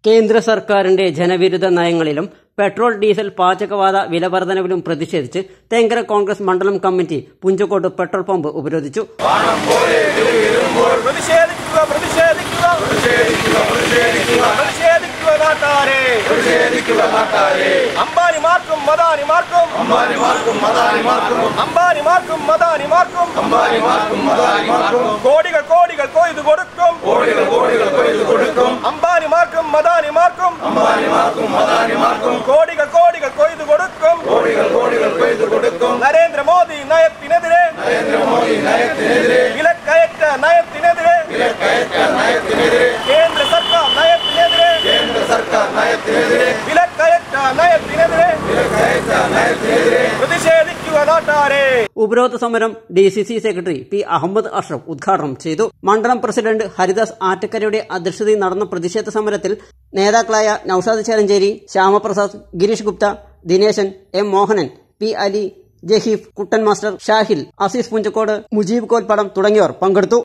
കേന്ദ്ര സർക്കാരിന്റെ ജനവിരുദ്ധ നയങ്ങളിലും പെട്രോൾ ഡീസൽ പാചകവാത വിലവർധനവിലും പ്രതിഷേധിച്ച് തെങ്കര കോൺഗ്രസ് മണ്ഡലം കമ്മിറ്റി പുഞ്ചക്കോട്ട് പെട്രോൾ പമ്പ് ഉപരോധിച്ചു പ്രതിഷേധിക്കുക പ്രതിഷേധിക്കുക പ്രതിഷേധിക്കുക നാട്ടാരെ അംബാനിമാർക്കും മദാനിമാർക്കും അമ്പാനിമാർക്കും മതാനിമാർക്കും അംബാനിമാർക്കും മദാനിമാർക്കും അമ്പാനിമാർക്കും മതാനിമാർക്കും കോടികൾ കോടികൾ കൊയ്തു കൊടുക്കും കോടികൾ കോടികൾ കൊയ്തു കൊടുക്കും അംബാനിമാർക്കും മദാനിമാർക്കും അമ്പാനിമാർക്കും മതാനിമാർക്കും കോടികൾ കോടികൾ കൊയ്തു കൊടുക്കും കോടികൾ കോടികൾ കൊയ്തു കൊടുക്കും നരേന്ദ്രമോദി നയത്തിനെതിരെ നരേന്ദ്രമോദി നയത്തിനെതിരെ വിലക്കയറ്റ നയത്തിനെതിരെ വിലക്കയറ്റ നയത്തിനെതിരെ കേന്ദ്ര സർക്കാർ നയത്തിനെതിരെ കേന്ദ്ര സർക്കാർ നയത്തിനെതിരെ വിലക്കയറ്റ നയത്തിനെതിരെ വിലക്കയറ്റ നയത്തിനെതിരെ പ്രതിഷേധിക്കുക നാട്ടാരെ ഉപരോധ സമരം D C C secretary P Ahammed Ashraf ഉദ്ഘാടനം ചെയ്തു മണ്ഡലം പ്രസിഡന്റ് ഹരിദാസ് ആറ്റക്കരയുടെ അധ്യക്ഷതയിൽ നടന്ന പ്രതിഷേധ സമരത്തിൽ നേതാക്കളായ Noushad Cheranchery Shyamaprasad Girish Gupta Dineshan M Mohanan P Ali Jaheef Kuttan master Shahil Azeez Punjakkode Mujeeb Kolppadam തുടങ്ങിയവർ പങ്കെടുത്തു